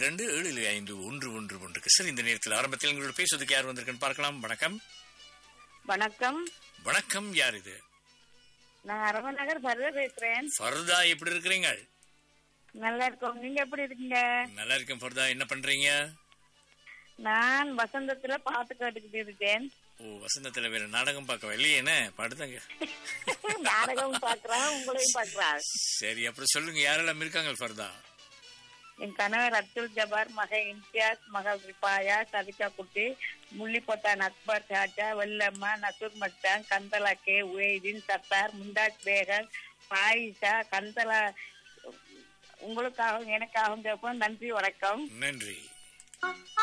இரண்டு ஏழு ஐந்து ஒன்று ஒன்று ஒன்றுக்கு சரி இந்த நேரத்தில் ஆரம்பத்தில் எங்களோட பேசுவதற்கு யார் வந்திருக்குன்னு பார்க்கலாம் வணக்கம் வணக்கம் வணக்கம் யார் இது நான் அரவநகர் பரத பேசுறேன் ஃபர்தா எப்படி இருக்கிறீங்க நல்லா இருக்கோம் நீங்க எப்படி இருக்கீங்க நல்லா இருக்கேன் ஃபர்தா என்ன பண்றீங்க நான் வசந்தத்துல பாட்டு கேட்டுக்கிட்டு இருக்கேன் ஓ வசந்தத்துல வேற நாடகம் பார்க்க இல்லையே என்ன படுத்தாங்க நாடகம் பாக்குறேன் உங்களையும் பாக்குறேன் சரி அப்புறம் சொல்லுங்க யாரெல்லாம் இருக்காங்க ஃபர்தா என் கணவர் அப்துல் ஜபார் மக இம்தியாஸ் மகள் ரிபாயா சதிகா குட்டி முள்ளிப்பொத்தான் அக்பர் ஷாஜா வெள்ளம்மா நசூர் மச்சான் கந்தலா கே உயதீன் சத்தார் முண்டாஸ் பேகன் பாயிஷா கந்தலா உங்களுக்காகவும் எனக்காகவும் கேட்போம் நன்றி வணக்கம் நன்றி